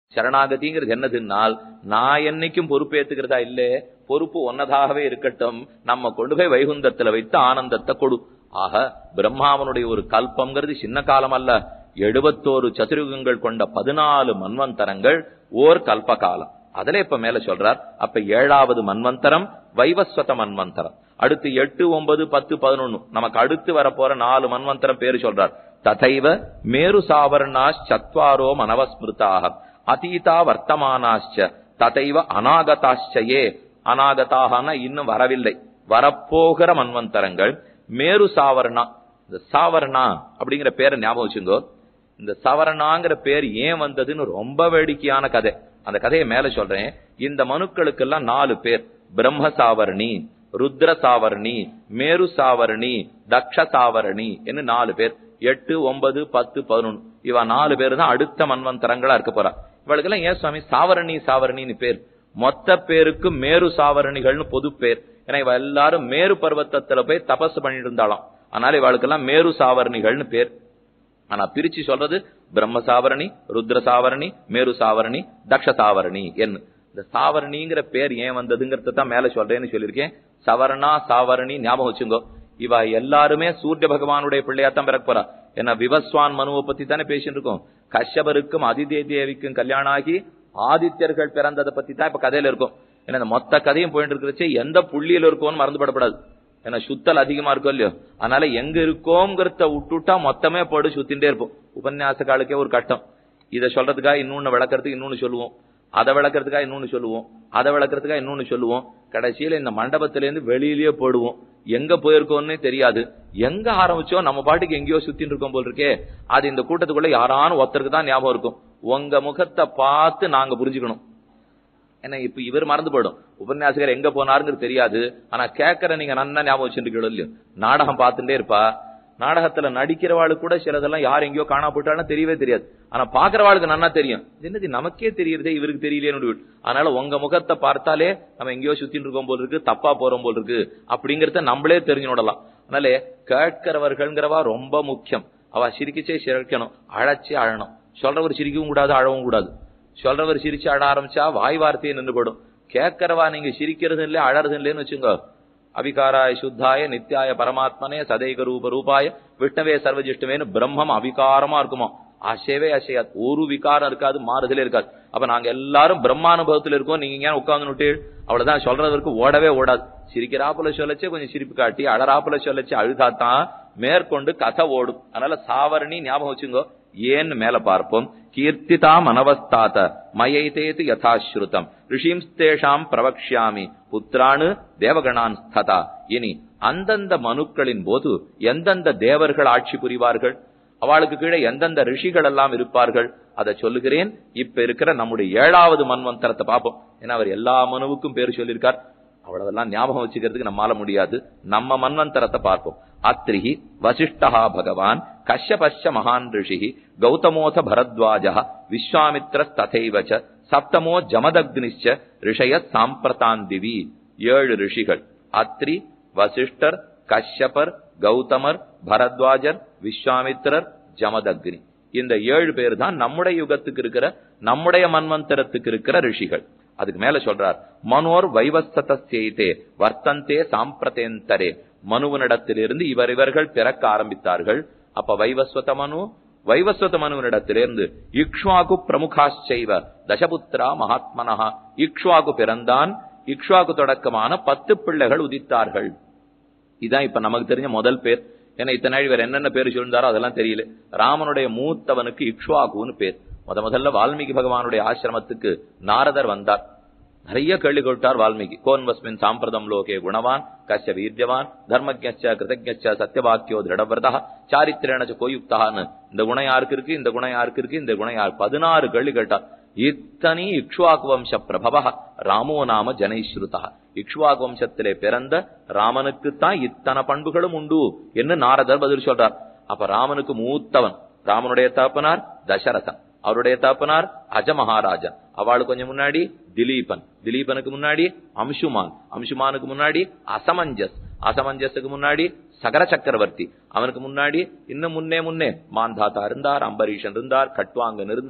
சரணாகதிங்கிறது என்னதுன்னால் நான் என்னைக்கும் பொறுப்பேத்துக்கிறதா இல்ல பொறுப்பு ஒன்னதாகவே இருக்கட்டும் நம்ம கொண்டு போய் வைகுந்தத்துல வைத்து ஆனந்தத்தை கொடு ஆக பிரம்மாவனுடைய ஒரு கல்பம்ங்கிறது சின்ன காலம் அல்ல எழுபத்தோரு சதுருகங்கள் கொண்ட பதினாலு மன்வந்தரங்கள் ஓர் கல்ப காலம் அதுல இப்ப மேல சொல்றார் அப்ப ஏழாவது மன்வந்தரம் வைவஸ்வத மன்வந்தரம் அடுத்து எட்டு ஒன்பது பத்து பதினொன்னு நமக்கு அடுத்து வரப்போற நாலு மன்வந்தரம் பேரு சொல்றார் ததைவ மேரு சாவர்ணாஷ் சத்வாரோ மனவஸ்மிருதாக அதீதா வர்த்தமானாச்ச ததைவ அநாகதாச்சயே அநாகதாகனா இன்னும் வரவில்லை வரப்போகிற மன்வந்தரங்கள் மேரு சாவர்ணா இந்த சாவர்ணா அப்படிங்கிற பேரை ஞாபகம் வச்சுங்கோ இந்த சவரணாங்கிற பேர் ஏன் வந்ததுன்னு ரொம்ப வேடிக்கையான கதை அந்த கதையை மேல சொல்றேன் இந்த மனுக்களுக்கெல்லாம் நாலு பேர் பிரம்ம சாவரணி ருத்ர சாவரணி மேரு சாவரணி தக்ஷ சாவரணி என்று நாலு பேர் எட்டு ஒன்பது பத்து பதினொன்னு இவ நாலு பேர் தான் அடுத்த மன்வந்தரங்களா இருக்க போறா இவளுக்கெல்லாம் ஏன் சுவாமி சாவரணி சாவரணின்னு பேர் மொத்த பேருக்கு மேரு சாவரணிகள்னு பொது பேர் ஏன்னா இவ எல்லாரும் மேரு பர்வத்தத்துல போய் தபசு பண்ணிட்டு இருந்தாலும் அதனால இவளுக்கெல்லாம் மேரு சாவரணிகள்னு பேர் ஆனா பிரிச்சு சொல்றது பிரம்ம சாவரணி ருத்ர சாவரணி மேரு சாவரணி தக்ஷ சாவரணி என்ன இந்த சாவரணிங்கிற பேர் ஏன் வந்ததுங்கிறத தான் மேல சொல்றேன்னு சொல்லியிருக்கேன் சவரணா சாவரணி ஞாபகம் வச்சுங்கோ இவ எல்லாருமே சூரிய பகவானுடைய பிள்ளையாத்தான் பிறக்க போறா ஏன்னா விவஸ்வான் மனுவை பத்தி தானே பேசிட்டு இருக்கோம் கஷ்யபருக்கும் அதிதே தேவிக்கும் கல்யாணம் ஆகி ஆதித்யர்கள் பிறந்ததை பத்தி தான் இப்ப கதையில இருக்கும் ஏன்னா இந்த மொத்த கதையும் போயிட்டு இருக்கிறச்சு எந்த புள்ளியில இருக்கோம்னு மறந்துபடப்படாது ஏன்னா சுத்தல் அதிகமா இருக்கும் இல்லையோ அதனால எங்க இருக்கோங்கிறத விட்டுட்டா மொத்தமே போட்டு சுத்தின்டே இருப்போம் உபன்யாச காலுக்கே ஒரு கட்டம் இதை சொல்றதுக்காக இன்னொன்னு விளக்கறதுக்கு இன்னொன்னு சொல்லுவோம் அதை விளக்கறதுக்காக இன்னொன்னு சொல்லுவோம் அதை விளக்கறதுக்காக இன்னொன்னு சொல்லுவோம் கடைசியில இந்த மண்டபத்துல இருந்து வெளியிலேயே போடுவோம் எங்க போயிருக்கோம்னே தெரியாது எங்க ஆரம்பிச்சோம் நம்ம பாட்டுக்கு எங்கேயோ சுத்தின்னு இருக்கோம் போல் இருக்கே அது இந்த கூட்டத்துக்குள்ள யாரானும் ஒருத்தருக்கு தான் ஞாபகம் இருக்கும் உங்க முகத்தை பார்த்து நாங்க புரிஞ்சுக்கணும் ஏன்னா இப்ப இவர் மறந்து போயிடும் உபன்யாசகர் எங்க போனாருங்கிறது தெரியாது ஆனா கேட்கற நீங்க நன்னா ஞாபகம் வச்சுருக்கீங்களோ இல்லையோ நாடகம் பார்த்துட்டே இருப்பா நாடகத்துல நடிக்கிறவாளுக்கு கூட சிலதெல்லாம் யார் எங்கேயோ காணா போயிட்டாலும் தெரியவே தெரியாது ஆனா பாக்குறவாளுக்கு நன்னா தெரியும் என்னது நமக்கே தெரியுறதே இவருக்கு தெரியலையே அதனால உங்க முகத்தை பார்த்தாலே நம்ம எங்கேயோ சுத்தின்னு இருக்கோம் போல் இருக்கு தப்பா போறோம் போல் இருக்கு அப்படிங்கறத நம்மளே தெரிஞ்சு விடலாம் அதனால கேட்கிறவர்கள்ங்கிறவா ரொம்ப முக்கியம் அவ சிரிக்கச்சே சிரிக்கணும் அழைச்சே அழணும் சொல்றவர் சிரிக்கவும் கூடாது அழவும் கூடாது சொல்றவர் சிரிச்சு அழ ஆரம்பிச்சா வாய் வார்த்தையை நின்று போடும் கேட்கறவா நீங்க சிரிக்கிறது இல்லை அழறது இல்லைன்னு வச்சுங்க அவிகாராய சுத்தாய நித்யாய பரமாத்மனே சதைக ரூப ரூபாய விஷ்ணவே சர்வஜிஷ்டவேன்னு பிரம்மம் அவிகாரமா இருக்குமா அசைவே அசையாது ஒரு விகாரம் இருக்காது மாறுதலே இருக்காது அப்ப நாங்க எல்லாரும் பிரம்மானுபவத்துல இருக்கோம் நீங்க ஏன் உட்கார்ந்து அவ்வளவுதான் சொல்றதற்கு ஓடவே ஓடாது சிரிக்கிறாப்புல சொல்லச்சே கொஞ்சம் சிரிப்பு காட்டி அழறாப்புல சொல்லச்சே அழுதாத்தான் மேற்கொண்டு கதை ஓடும் அதனால சாவரணி ஞாபகம் வச்சுங்கோ ஏன்னு மேல பார்ப்போம் கீர்த்திதா மனவஸ்தாத மயைதேது யதாஸ்ருதம் ரிஷிம்ஸ்தேஷாம் பிரவக்ஷாமி புத்திரானு தேவகணான் ஸ்ததா இனி அந்தந்த மனுக்களின் போது எந்தெந்த தேவர்கள் ஆட்சி புரிவார்கள் அவளுக்கு கீழே எந்தெந்த ரிஷிகள் எல்லாம் இருப்பார்கள் அதை சொல்லுகிறேன் இப்ப இருக்கிற நம்முடைய ஏழாவது மன்வந்தரத்தை பார்ப்போம் ஏன்னா அவர் எல்லா மனுவுக்கும் பேர் சொல்லியிருக்கார் அவ்வளவெல்லாம் ஞாபகம் வச்சுக்கிறதுக்கு நம்மால முடியாது நம்ம மன்வந்தரத்தை பார்ப்போம் அத்ரிஹி வசிஷ்டா பகவான் கஷ்யபஷ்ய மகான் ரிஷி கௌதமோத பரத்வாஜ விஸ்வாமித்ர ததைவச்ச சப்தமோ ஜமதக்னிச்ச ரிஷய சாம்பிரதாந்திவி ஏழு ரிஷிகள் அத்ரி வசிஷ்டர் கஷ்யபர் கௌதமர் பரத்வாஜர் விஸ்வாமித்திரர் ஜமதக்னி இந்த ஏழு பேர் தான் நம்முடைய யுகத்துக்கு இருக்கிற நம்முடைய மன்வந்தரத்துக்கு இருக்கிற ரிஷிகள் அதுக்கு மேல சொல்றார் மனோர் வைவஸ்தே வர்த்தந்தே சாம்பிரதேந்தரே மனுவனிடத்திலிருந்து இவர் இவர்கள் பிறக்க ஆரம்பித்தார்கள் அப்ப வைவஸ்வத மனு வைவஸ்வத மனுவனிடத்திலிருந்து இக்ஷ்வாகு பிரமுகாச்சைவ தசபுத்திரா மகாத்மனஹா இக்ஷ்வாகு பிறந்தான் இக்ஷ்வாகு தொடக்கமான பத்து பிள்ளைகள் உதித்தார்கள் இதான் இப்ப நமக்கு தெரிஞ்ச முதல் பேர் ஏன்னா இத்தனை நாள் இவர் என்னென்ன பேர் சொல்லிருந்தாரோ அதெல்லாம் தெரியல ராமனுடைய மூத்தவனுக்கு இக்ஷ்வாகுன்னு பேர் முத முதல்ல வால்மீகி பகவானுடைய ஆசிரமத்துக்கு நாரதர் வந்தார் நிறைய கேள்வி கேட்டார் வால்மீகி கோன்வஸ்மின் சாம்பிரதம் லோகே குணவான் கஷ்ய வீரியவான் தர்மஜச்ச கிருதஜச்ச சத்தியவாக்கியோ திருடவிரதா சாரித்திரேனச்ச கோயுக்தான்னு இந்த குணம் யாருக்கு இருக்கு இந்த குணம் யாருக்கு இருக்கு இந்த குணம் யார் பதினாறு கேள்வி கேட்டார் இத்தனி இக்ஷ்வாக்கு வம்ச பிரபவ ராமோ நாம ஜனைஸ்ருதா இக்ஷ்வாக்கு வம்சத்திலே பிறந்த ராமனுக்குத்தான் இத்தனை பண்புகளும் உண்டு என்று நாரதர் பதில் சொல்றார் அப்ப ராமனுக்கு மூத்தவன் ராமனுடைய தகப்பனார் தசரதன் அவருடைய தகப்பனார் அஜ மகாராஜன் அவளுக்கு கொஞ்சம் முன்னாடி திலீபன் திலீபனுக்கு முன்னாடி அம்சுமான் அம்சுமானுக்கு முன்னாடி அசமஞ்சஸ் அசமஞ்சஸுக்கு முன்னாடி சகர சக்கரவர்த்தி அவனுக்கு முன்னாடி இன்னும் முன்னே முன்னே மாந்தாத்தா இருந்தார் அம்பரீஷன் இருந்தார் கட்வாங்கன் இருந்தார்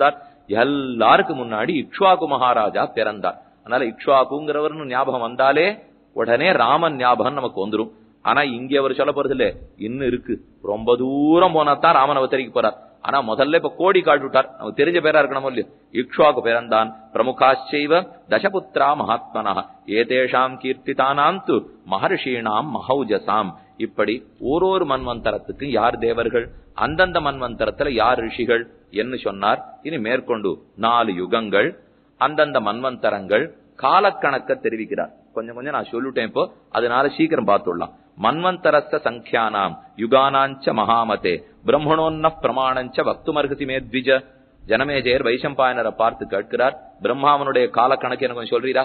எல்லாருக்கும் முன்னாடி இக்ஷ்வாகு மகாராஜா பிறந்தார் அதனால இக்ஷ்வாகுங்கிறவர்னு ஞாபகம் வந்தாலே உடனே ராமன் ஞாபகம் நமக்கு வந்துரும் ஆனா இங்க அவர் சொல்ல போறது இல்ல இன்னும் இருக்கு ரொம்ப தூரம் போனா தான் ராமன் அவதரிக்க போறார் ஆனா முதல்ல இப்ப கோடி காட்டி விட்டார் நமக்கு தெரிஞ்ச பேரா இருக்கணும் இல்லையோ இக்ஷ்வாக்கு பிறந்தான் பிரமுகாச்சைவ தசபுத்ரா மகாத்மனா ஏதேஷாம் கீர்த்திதானாம் து மகர்ஷீணாம் மகௌஜசாம் இப்படி ஓரொரு மன்வந்தரத்துக்கு யார் தேவர்கள் அந்தந்த மன்வந்தரத்துல யார் ரிஷிகள் என்று சொன்னார் இனி மேற்கொண்டு நாலு யுகங்கள் அந்தந்த மன்வந்தரங்கள் காலக்கணக்க தெரிவிக்கிறார் கொஞ்சம் கொஞ்சம் நான் சொல்லிட்டேன் இப்போ அதனால சீக்கிரம் பார்த்துடலாம் மன்வந்தரஸ்த சங்கியானாம் யுகானாஞ்ச மகாமதே பிரம்மணோன்ன பிரமாணஞ்ச வக்துமர்ஹசி மேத்விஜ ஜனமேஜயர் வைசம்பாயனரை பார்த்து கேட்கிறார் பிரம்மாவனுடைய காலக்கணக்கு எனக்கு கொஞ்சம் சொல்றீரா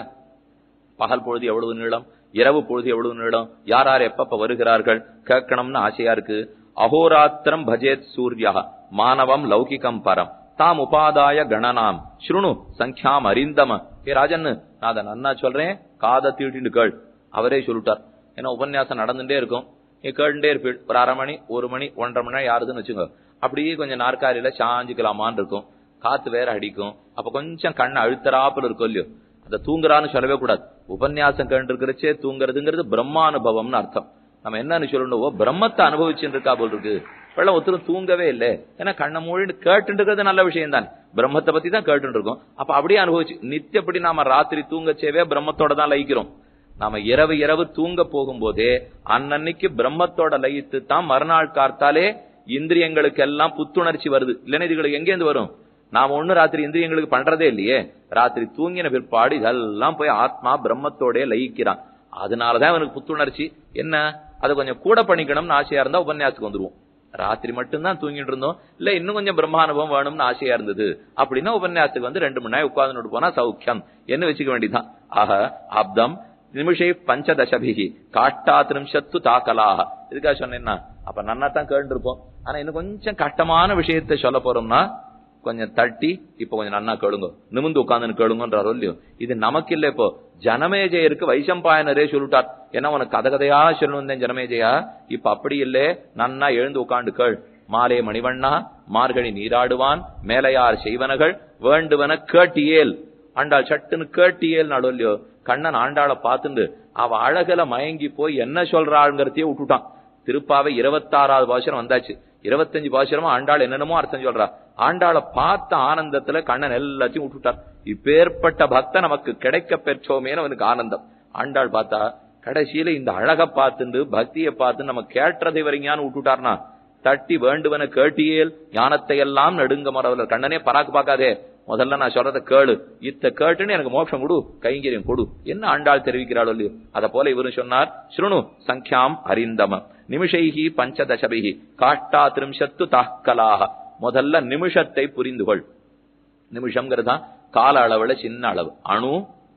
பகல் பொழுது எவ்வளவு நீளம் இரவு பொழுது எவ்வளவு நீளம் யார் யார் எப்பப்ப வருகிறார்கள் கேட்கணும்னு ஆசையா இருக்கு அகோராத்திரம் பஜேத் சூர்யா மானவம் லௌகிகம் பரம் தாம் உபாதாய கணனாம் ஸ்ருணு சங்கியாம் அறிந்தம ஏ ராஜன் நான் அதை நன்னா சொல்றேன் காதை தீட்டின்னு கேள் அவரே சொல்லிட்டார் ஏன்னா உபன்யாசம் நடந்துட்டே இருக்கும் நீ கேட்டுட்டே இருப்பீள் ஒரு அரை மணி ஒரு மணி ஒன்றரை மணி நேரம் யாருதுன்னு வச்சுங்க அப்படியே கொஞ்சம் நாற்காலியில சாஞ்சுக்கலாமான்னு இருக்கும் காத்து வேற அடிக்கும் அப்ப கொஞ்சம் கண்ணை அழுத்தராப்புல இருக்கும் இல்லையோ அதை தூங்குறான்னு சொல்லவே கூடாது உபன்யாசம் கேட்டு இருக்கிறச்சே தூங்குறதுங்கிறது பிரம்மானுபவம்னு அர்த்தம் நம்ம என்னன்னு சொல்லணும் பிரம்மத்தை அனுபவிச்சுட்டு இருக்கா போல் இருக்கு வெள்ளம் ஒருத்தரும் தூங்கவே இல்லை ஏன்னா கண்ணை மூடிட்டு கேட்டு இருக்கிறது நல்ல விஷயம் தான் பிரம்மத்தை பத்தி தான் கேட்டு இருக்கோம் அப்ப அப்படியே அனுபவிச்சு நித்தியப்படி நாம ராத்திரி தூங்கச்சேவே பிரம்மத்தோட தான் லயிக்கிறோம் நாம இரவு இரவு தூங்க போகும்போதே அன்னன்னைக்கு பிரம்மத்தோட லயித்து தான் மறுநாள் கார்த்தாலே இந்திரியங்களுக்கு எல்லாம் புத்துணர்ச்சி வருது இல்லைன்னா இதுகளுக்கு எங்கேருந்து வரும் நாம ஒண்ணு ராத்திரி இந்திரியங்களுக்கு பண்றதே இல்லையே ராத்திரி தூங்கின பிற்பாடு இதெல்லாம் போய் ஆத்மா பிரம்மத்தோட லயிக்கிறான் அதனாலதான் அவனுக்கு புத்துணர்ச்சி என்ன அதை கொஞ்சம் கூட பண்ணிக்கணும்னு ஆசையா இருந்தா உபன்யாசத்துக்கு வந்துருவோம் ராத்திரி மட்டும்தான் தூங்கிட்டு இருந்தோம் இல்ல இன்னும் கொஞ்சம் பிரம்மானுபவம் வேணும்னு ஆசையா இருந்தது அப்படின்னா உபன்யாசத்துக்கு வந்து ரெண்டு மணி நேரம் உட்கார்ந்து போனா சௌக்கியம் என்ன வச்சுக்க வேண்டியதான் ஆக அப்தம் நிமிஷை பஞ்சதசபிகி காட்டா திரிம்சத்து தாக்கலாக இதுக்காக சொன்னேன்னா அப்ப நன்னா தான் கேட்டு இருப்போம் ஆனா இன்னும் கொஞ்சம் கஷ்டமான விஷயத்தை சொல்ல போறோம்னா கொஞ்சம் தட்டி இப்ப கொஞ்சம் நன்னா கேளுங்க நிமிந்து உட்கார்ந்து கேளுங்கன்றாரோ இல்லையோ இது நமக்கு இல்ல இப்போ ஜனமேஜயருக்கு வைசம்பாயனரே சொல்லிட்டார் ஏன்னா உனக்கு கதை கதையா சொல்லணும் ஜனமேஜயா இப்ப அப்படி இல்லே நன்னா எழுந்து உட்கார்ந்து கேள் மாலே மணிவண்ணா மார்கழி நீராடுவான் மேலையார் செய்வனகள் வேண்டுவன கேட்டியேல் ஆண்டாள் சட்டுன்னு கேட்டியேல் இல்லையோ கண்ணன் ஆண்டாளை பார்த்துண்டு அவ அழகுல மயங்கி போய் என்ன சொல்றாள்ங்கிறதையே விட்டுட்டான் திருப்பாவை இருபத்தாறாவது பாசுரம் வந்தாச்சு இருபத்தஞ்சு பாசுரமா ஆண்டாள் என்னென்னமோ அர்த்தம் சொல்றா ஆண்டாளை பார்த்த ஆனந்தத்துல கண்ணன் எல்லாத்தையும் விட்டுட்டார் இப்பேற்பட்ட பக்த நமக்கு கிடைக்க பெற்றோமேனு அவனுக்கு ஆனந்தம் ஆண்டாள் பார்த்தா கடைசியில இந்த அழக பார்த்துண்டு பக்தியை பார்த்து நம்ம கேட்டதை வரைங்கான்னு விட்டுட்டார்னா தட்டி வேண்டுவன கேட்டியேல் ஞானத்தை எல்லாம் நடுங்க மரவல கண்ணனே பராக்கு பார்க்காதே முதல்ல நான் சொல்றத கேளு இத்த கேட்டுன்னு எனக்கு மோட்சம் கொடு கைங்கரியம் கொடு என்ன ஆண்டாள் தெரிவிக்கிறாளோ இல்லையோ அத போல இவரும் சொன்னார் ஸ்ருணு சங்கியாம் அறிந்தம நிமிஷைகி பஞ்சதசபிகி காட்டா திரிம்சத்து தாக்கலாக முதல்ல நிமிஷத்தை புரிந்து கொள் நிமிஷம்ங்கிறது கால அளவுல சின்ன அளவு அணு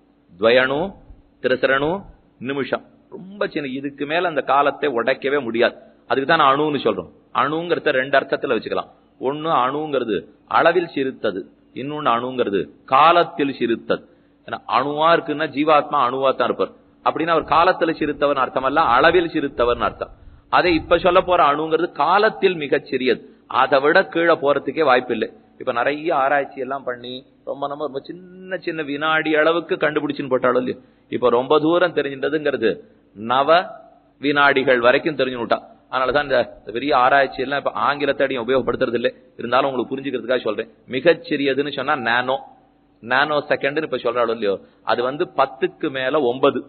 துவயணு திருசரணு நிமிஷம் ரொம்ப சின்ன இதுக்கு மேல அந்த காலத்தை உடைக்கவே முடியாது அதுக்கு தான் நான் அணுன்னு சொல்றோம் அணுங்கிறத ரெண்டு அர்த்தத்துல வச்சுக்கலாம் ஒண்ணு அணுங்கிறது அளவில் சிறுத்தது இன்னொன்னு அணுங்கிறது காலத்தில் சிறுத்தது ஏன்னா அணுவா இருக்குன்னா ஜீவாத்மா அணுவா தான் இருப்பார் அப்படின்னா அவர் காலத்துல சிறுத்தவன் அர்த்தம் அல்ல அளவில் சிறுத்தவன் அர்த்தம் அதை இப்ப சொல்ல போற அணுங்கிறது காலத்தில் மிகச் சிறியது அதை விட கீழே போறதுக்கே வாய்ப்பு இல்லை இப்ப நிறைய ஆராய்ச்சி எல்லாம் பண்ணி ரொம்ப நம்ம ரொம்ப சின்ன சின்ன வினாடி அளவுக்கு கண்டுபிடிச்சுன்னு போட்டாலும் இல்லையோ இப்ப ரொம்ப தூரம் தெரிஞ்சின்றதுங்கிறது நவ வினாடிகள் வரைக்கும் தெரிஞ்சு விட்டா அதனாலதான் இந்த பெரிய ஆராய்ச்சி எல்லாம் இப்ப ஆங்கிலத்தடியும் உபயோகப்படுத்துறது இல்லை இருந்தாலும் உங்களுக்கு புரிஞ்சுக்கிறதுக்காக சொல்றேன் மிகச் சிறியதுன்னு சொன்னா நானோ நானோ செகண்ட் இப்ப சொல்றாலும் இல்லையோ அது வந்து பத்துக்கு மேல ஒன்பது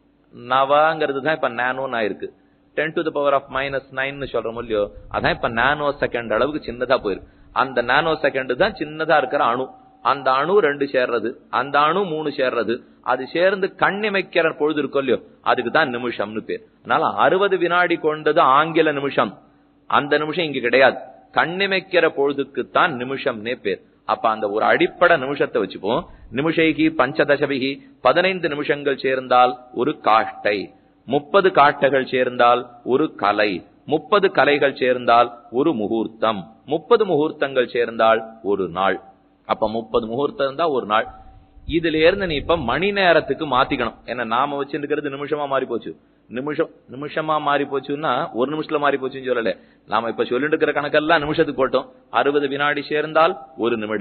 நவாங்கிறது தான் இப்ப நானோன்னு ஆயிருக்கு ten to the power of minus nine சொல்றோம் இல்லையோ அதான் இப்ப நானோ செகண்ட் அளவுக்கு சின்னதா போயிருக்கு அந்த நானோ செகண்ட் தான் சின்னதா இருக்கிற அணு அந்த அணு ரெண்டு சேர்றது அந்த அணு மூணு சேர்றது அது சேர்ந்து கண்ணிமைக்கிற பொழுது இருக்கும் இல்லையோ அதுக்கு தான் நிமிஷம்னு பேர் அதனால அறுபது வினாடி கொண்டது ஆங்கில நிமிஷம் அந்த நிமிஷம் இங்க கிடையாது கண்ணிமைக்கிற பொழுதுக்கு தான் நிமிஷம்னே பேர் அப்ப அந்த ஒரு அடிப்படை நிமிஷத்தை வச்சுப்போம் நிமிஷைகி பஞ்சதசபிகி பதினைந்து நிமிஷங்கள் சேர்ந்தால் ஒரு காஷ்டை முப்பது காட்டைகள் சேர்ந்தால் ஒரு கலை முப்பது கலைகள் சேர்ந்தால் ஒரு முகூர்த்தம் முப்பது முகூர்த்தங்கள் சேர்ந்தால் ஒரு நாள் அப்ப முப்பது முகூர்த்தம் தான் ஒரு நாள் இதுல இருந்து நீ இப்ப மணி நேரத்துக்கு மாத்திக்கணும் ஏன்னா நாம வச்சிருக்கிறது நிமிஷமா மாறி போச்சு நிமிஷம் நிமிஷமா மாறி போச்சுன்னா ஒரு நிமிஷத்துல மாறி போச்சுன்னு சொல்லல நாம இப்ப சொல்லிட்டு இருக்கிற கணக்கெல்லாம் நிமிஷத்துக்கு போட்டோம் அறுபது வினாடி சேர்ந்தால் ஒரு நிமிடம்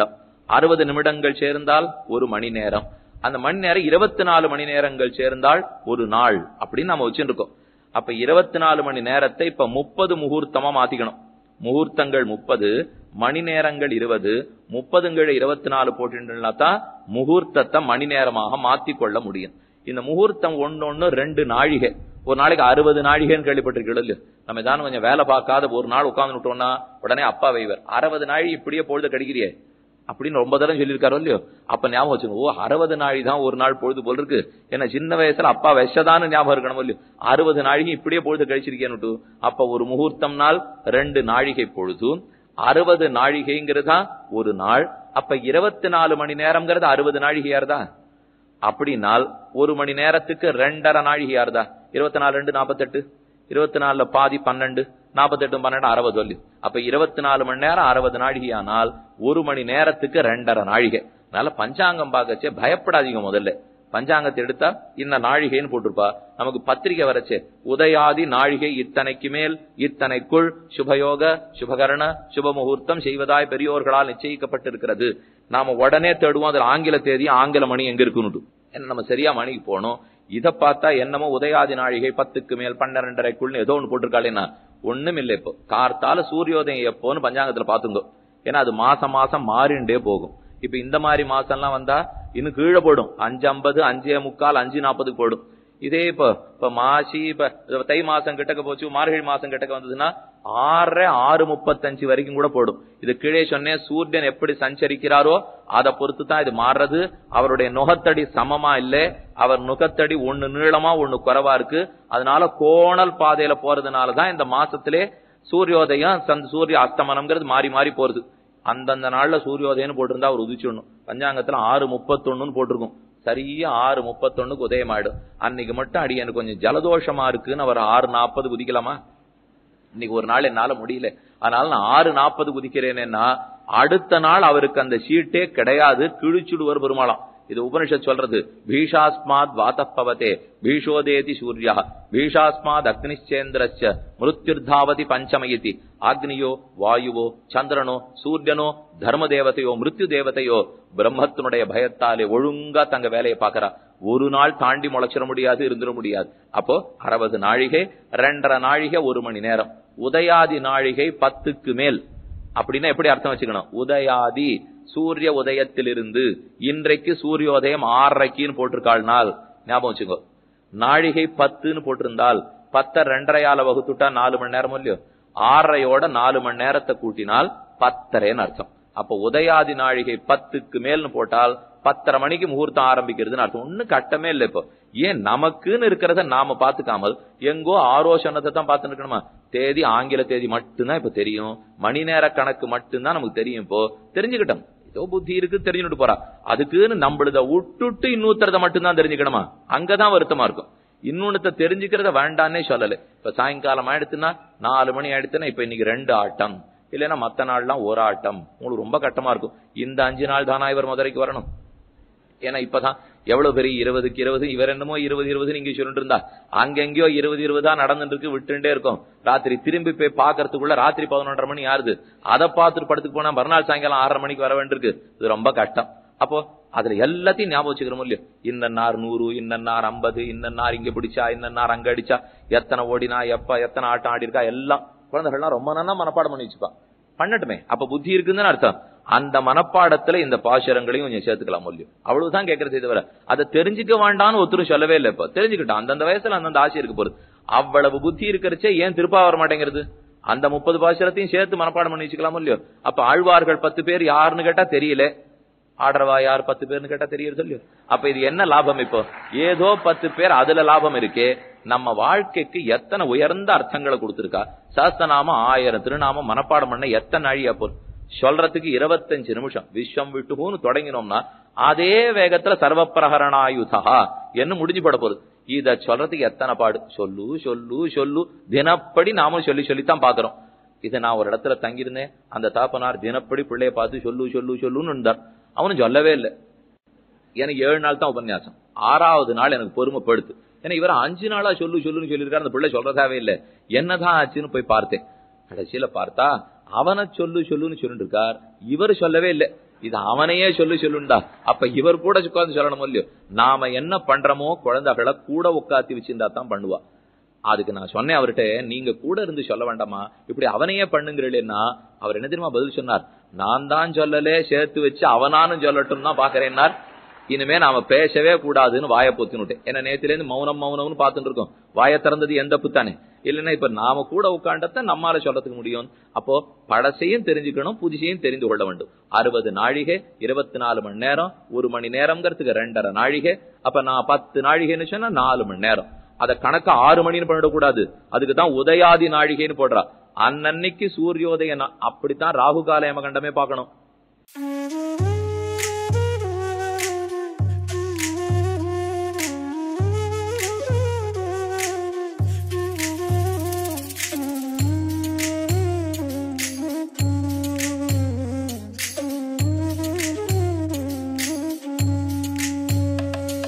அறுபது நிமிடங்கள் சேர்ந்தால் ஒரு மணி நேரம் அந்த மணி நேரம் இருபத்தி நாலு மணி நேரங்கள் சேர்ந்தால் ஒரு நாள் அப்படின்னு நம்ம வச்சுருக்கோம் அப்ப இருபத்தி நாலு மணி நேரத்தை இப்ப முப்பது முகூர்த்தமா மாத்திக்கணும் முகூர்த்தங்கள் முப்பது மணி நேரங்கள் இருபது முப்பதுங்கள் இருபத்தி நாலு போட்டுன்னா தான் முகூர்த்தத்தை மணி நேரமாக மாத்திக்கொள்ள முடியும் இந்த முகூர்த்தம் ஒன்னு ஒண்ணு ரெண்டு நாழிகை ஒரு நாளைக்கு அறுபது நாழிகைன்னு கேள்விப்பட்டிருக்கீங்க இல்லையா நம்ம ஏதாவது கொஞ்சம் வேலை பார்க்காத ஒரு நாள் உட்கார்ந்து விட்டோம்னா உடனே அப்பா வைவர் அறுபது நாழி இப்படியே பொழுது கடிக்கிறியே அப்படின்னு ரொம்ப தரம் சொல்லியிருக்காரோ இல்லையோ அப்ப ஞாபகம் வச்சுங்க ஓ அறுபது நாழி தான் ஒரு நாள் பொழுது போல் இருக்கு என்ன சின்ன வயசுல அப்பா விஷதான்னு ஞாபகம் இருக்கணும் இல்லையோ அறுபது நாழிகை இப்படியே பொழுது கழிச்சிருக்கேன்னு அப்ப ஒரு முகூர்த்தம் நாள் ரெண்டு நாழிகை பொழுது அறுபது நாழிகைங்கிறதா ஒரு நாள் அப்ப இருபத்தி நாலு மணி நேரம்ங்கிறது அறுபது நாழிகையாருதா அப்படின்னால் ஒரு மணி நேரத்துக்கு ரெண்டரை நாழிகையாருதா இருபத்தி நாலு ரெண்டு நாற்பத்தெட்டு இருபத்தி நாலுல பாதி பன்னெண்டு நாற்பத்தெட்டு பன்னெண்டு அறுபது சொல்லி அப்ப இருபத்தி நாலு மணி நேரம் அறுபது நாழிகையானால் ஒரு மணி நேரத்துக்கு ரெண்டரை நாழிகை அதனால பஞ்சாங்கம் பார்க்கச்சே பயப்படாதீங்க முதல்ல பஞ்சாங்கத்தை எடுத்தா இந்த நாழிகைன்னு போட்டிருப்பா நமக்கு பத்திரிகை வரச்சே உதயாதி நாழிகை இத்தனைக்கு மேல் இத்தனைக்குள் சுபயோக சுபகரண சுப முகூர்த்தம் செய்வதாய் பெரியோர்களால் நிச்சயிக்கப்பட்டிருக்கிறது நாம உடனே தேடுவோம் அதுல ஆங்கில தேதி ஆங்கில மணி எங்க இருக்குன்னு ஏன்னா நம்ம சரியா மணிக்கு போகணும் இத பார்த்தா என்னமோ உதயாதி நாழிகை பத்துக்கு மேல் பன்னிரண்டரைக்குள்னு ஏதோ ஒண்ணு போட்டிருக்காளேன்னா ஒண்ணும் இல்லை இப்போ கார்த்தால சூரியோதயம் எப்போன்னு பஞ்சாங்கத்துல பாத்துங்க ஏன்னா அது மாசம் மாசம் மாறிண்டே போகும் இப்ப இந்த மாதிரி மாசம் எல்லாம் வந்தா இன்னும் கீழே போடும் அஞ்சு ஐம்பது அஞ்சே முக்கால் அஞ்சு நாற்பதுக்கு போடும் இதே இப்ப இப்ப மாசி இப்ப தை மாசம் கிட்டக்க போச்சு மார்கழி மாசம் கிட்டக்க வந்ததுன்னா ஆறரை ஆறு முப்பத்தஞ்சு வரைக்கும் கூட போடும் இது கீழே சொன்னேன் சூரியன் எப்படி சஞ்சரிக்கிறாரோ அதை பொறுத்து தான் இது மாறுறது அவருடைய நுகத்தடி சமமா இல்ல அவர் நுகத்தடி ஒண்ணு நீளமா ஒண்ணு குறைவா இருக்கு அதனால கோணல் பாதையில போறதுனாலதான் இந்த மாசத்திலே சூரியோதயம் சந்த சூரிய அஸ்தமனம்ங்கிறது மாறி மாறி போறது அந்தந்த நாள்ல சூரியோதயம்னு போட்டிருந்தா அவர் உதிச்சிடணும் பஞ்சாங்கத்துல ஆறு முப்பத்தொன்னுன்னு போட்டிருக்கும் சரியா ஆறு முப்பத்தொன்னுக்கு உதயம் ஆயிடும் அன்னைக்கு மட்டும் அடி எனக்கு கொஞ்சம் ஜலதோஷமா இருக்குன்னு அவர் ஆறு நாற்பது குதிக்கலாமா இன்னைக்கு ஒரு நாள் என்னால முடியல அதனால நான் ஆறு நாற்பது குதிக்கிறேன்னா அடுத்த நாள் அவருக்கு அந்த சீட்டே கிடையாது கிழிச்சுடுவர் பெருமாளாம் இது உபனிஷத் சொல்றது பீஷாஸ்மாத் வாத்தப்பவதே பீஷோதேதி சூர்யா பீஷாஸ்மாத் அக்னிச்சேந்திரச்ச மிருத்யுர்தாவதி பஞ்சமயதி ஆக்னியோ வாயுவோ சந்திரனோ சூரியனோ தர்ம தேவதையோ மிருத்யு தேவதையோ பிரம்மத்தினுடைய பயத்தாலே ஒழுங்கா தங்க வேலையை பாக்குறா ஒரு நாள் தாண்டி முளைச்சிட முடியாது இருந்துட முடியாது அப்போ அறுபது நாழிகை ரெண்டரை நாழிகை ஒரு மணி நேரம் உதயாதி நாழிகை பத்துக்கு மேல் அப்படின்னா எப்படி அர்த்தம் வச்சுக்கணும் உதயாதி சூரிய உதயத்திலிருந்து இன்றைக்கு சூரியோதயம் ஆறரைக்குன்னு போட்டிருக்காள் நாள் ஞாபகம் வச்சுக்கோ நாழிகை பத்துன்னு போட்டிருந்தால் பத்த ரெண்டரையால வகுத்துட்டா நாலு மணி நேரம் இல்லையோ ஆறரையோட நாலு மணி நேரத்தை கூட்டினால் பத்தரைன்னு அர்த்தம் அப்ப உதயாதி நாழிகை பத்துக்கு மேல்னு போட்டால் பத்தரை மணிக்கு முகூர்த்தம் ஆரம்பிக்கிறதுன்னு அர்த்தம் ஒன்னும் கட்டமே இல்லை இப்போ ஏன் நமக்குன்னு இருக்கிறத நாம பாத்துக்காமல் எங்கோ ஆரோசனத்தை தான் பார்த்து இருக்கணுமா தேதி ஆங்கில தேதி மட்டும்தான் இப்ப தெரியும் மணி நேர கணக்கு மட்டும்தான் நமக்கு தெரியும் இப்போ தெரிஞ்சுக்கிட்டோம் ஏதோ புத்தி இருக்கு தெரிஞ்சுட்டு போறா அதுக்குன்னு நம்மளத விட்டுட்டு இன்னொருத்தரத மட்டும்தான் தெரிஞ்சுக்கணுமா அங்கதான் வருத்தமா இருக்கும் இன்னொன்னு தெரிஞ்சுக்கிறத வேண்டான்னே சொல்லல இப்ப சாயங்காலம் ஆயிடுத்துன்னா நாலு மணி ஆயிடுத்துன்னா இப்ப இன்னைக்கு ரெண்டு ஆட்டம் இல்லைன்னா மத்த நாள்லாம் ஒரு ஆட்டம் உங்களுக்கு ரொம்ப கட்டமா இருக்கும் இந்த அஞ்சு நாள் தானா இவர் மதுரைக்கு வரணும் ஏன்னா இப்பதான் எவ்வளவு பெரிய இருபதுக்கு இருபது இவர் என்னமோ இருபது இருபது நீங்க சொல்லிட்டு இருந்தா அங்கெங்கயோ இருபது இருபதா நடந்துட்டு இருக்கு விட்டுட்டே இருக்கும் ராத்திரி திரும்பி போய் பாக்குறதுக்குள்ள ராத்திரி பதினொன்றரை மணி ஆறுது அதை பார்த்துட்டு படத்துக்கு போனா மறுநாள் சாயங்காலம் ஆறரை மணிக்கு வர வேண்டியிருக்கு இது ரொம்ப கஷ்டம் அப்போ அதுல எல்லாத்தையும் ஞாபகம் வச்சுக்கிறோம் இல்லையோ இன்னன்னார் நூறு இன்னன்னார் ஐம்பது இன்னன்னார் இங்க பிடிச்சா இன்னன்னார் அங்க அடிச்சா எத்தனை ஓடினா எப்ப எத்தனை ஆட்டம் ஆடி இருக்கா எல்லாம் குழந்தைகள்லாம் ரொம்ப நல்லா மனப்பாடம் பண்ணி வச்சுப்பா பண்ணட்டுமே அப்ப புத்தி இருக்குன்னு அர்த்தம் அந்த மனப்பாடத்துல இந்த பாசுரங்களையும் கொஞ்சம் சேர்த்துக்கலாம் முடியும் அவ்வளவுதான் கேட்கறது தவிர அதை தெரிஞ்சுக்க வேண்டாம்னு ஒருத்தரும் சொல்லவே இல்லை இப்ப தெரிஞ்சுக்கிட்டான் அந்தந்த வயசுல அந்தந்த ஆசை இருக்கு போறது அவ்வளவு புத்தி இருக்கிறச்சே ஏன் திருப்பா வர மாட்டேங்கிறது அந்த முப்பது பாசுரத்தையும் சேர்த்து மனப்பாடம் பண்ணி வச்சுக்கலாம் இல்லையோ அப்ப ஆழ்வார்கள் பத்து பேர் யாருன்னு கேட்டா தெரியல ஆடுறவா யார் பத்து பேர்னு கேட்டா தெரியறது இல்லையோ அப்ப இது என்ன லாபம் இப்போ ஏதோ பத்து பேர் அதுல லாபம் இருக்கே நம்ம வாழ்க்கைக்கு எத்தனை உயர்ந்த அர்த்தங்களை கொடுத்திருக்கா சாஸ்திரநாமம் ஆயிரம் திருநாமம் மனப்பாடம் பண்ண எத்தனை நாழியா போல் சொல்றதுக்கு இருபத்தஞ்சு நிமிஷம் விஸ்வம் விட்டுன்னு தொடங்கினோம்னா அதே வேகத்துல சர்வப்பிரகரணாயுதா என்ன முடிஞ்சு பட போகுது இத சொல்றதுக்கு எத்தனை பாடு சொல்லு சொல்லு சொல்லு தினப்படி நாமும் சொல்லி சொல்லித்தான் பாக்குறோம் இதை நான் ஒரு இடத்துல தங்கியிருந்தேன் அந்த தாப்பனார் தினப்படி பிள்ளைய பார்த்து சொல்லு சொல்லு சொல்லுன்னு இருந்தார் அவனும் சொல்லவே இல்லை எனக்கு ஏழு நாள் தான் உபன்யாசம் ஆறாவது நாள் எனக்கு பொறுமைப்படுத்து ஏன்னா இவர் அஞ்சு நாளா சொல்லு சொல்லுன்னு சொல்லியிருக்காரு அந்த பிள்ளை சொல்றதாவே இல்லை என்னதான் ஆச்சுன்னு போய் பார்த்தேன் கடைசியில பார்த்தா அவனை சொல்லு சொல்லுன்னு சொல்லிட்டு இருக்கார் இவர் சொல்லவே இல்லை இது அவனையே சொல்லு சொல்லுண்டா அப்ப இவர் கூட உட்கார்ந்து சொல்லணும் இல்லையோ நாம என்ன பண்றோமோ குழந்தைகளை கூட உட்காத்தி வச்சிருந்தா தான் பண்ணுவா அதுக்கு நான் சொன்னேன் அவர்கிட்ட நீங்க கூட இருந்து சொல்ல வேண்டாமா இப்படி அவனையே பண்ணுங்கிறீங்களேன்னா அவர் என்ன தெரியுமா பதில் சொன்னார் நான் தான் சொல்லலே சேர்த்து வச்சு அவனானும் சொல்லட்டும் தான் பாக்குறேன்னார் இனிமே நாம பேசவே கூடாதுன்னு வாயை பொத்தினுட்டேன் ஏன்னா நேத்துல இருந்து மௌனம் மௌனம்னு பார்த்துட்டு இருக்கோம் வாயை திறந்தது எந்த புத்தானே இல்லைன்னா இப்ப நாம கூட உட்காண்டத நம்மால சொல்றதுக்கு முடியும் அப்போ பழசையும் தெரிஞ்சுக்கணும் புதுசையும் தெரிந்து கொள்ள வேண்டும் அறுபது நாழிகை இருபத்தி நாலு மணி நேரம் ஒரு மணி நேரம்ங்கிறதுக்கு ரெண்டரை நாழிகை அப்ப நான் பத்து நாழிகைன்னு சொன்னா நாலு மணி நேரம் அத கணக்க ஆறு மணின்னு பண்ணிடக்கூடாது அதுக்கு தான் உதயாதி நாழிகைன்னு போடுறா அன்னன்னைக்கு சூரியோதய நா- அப்படித்தான் ராகு கால யமகண்டமே பார்க்கணும்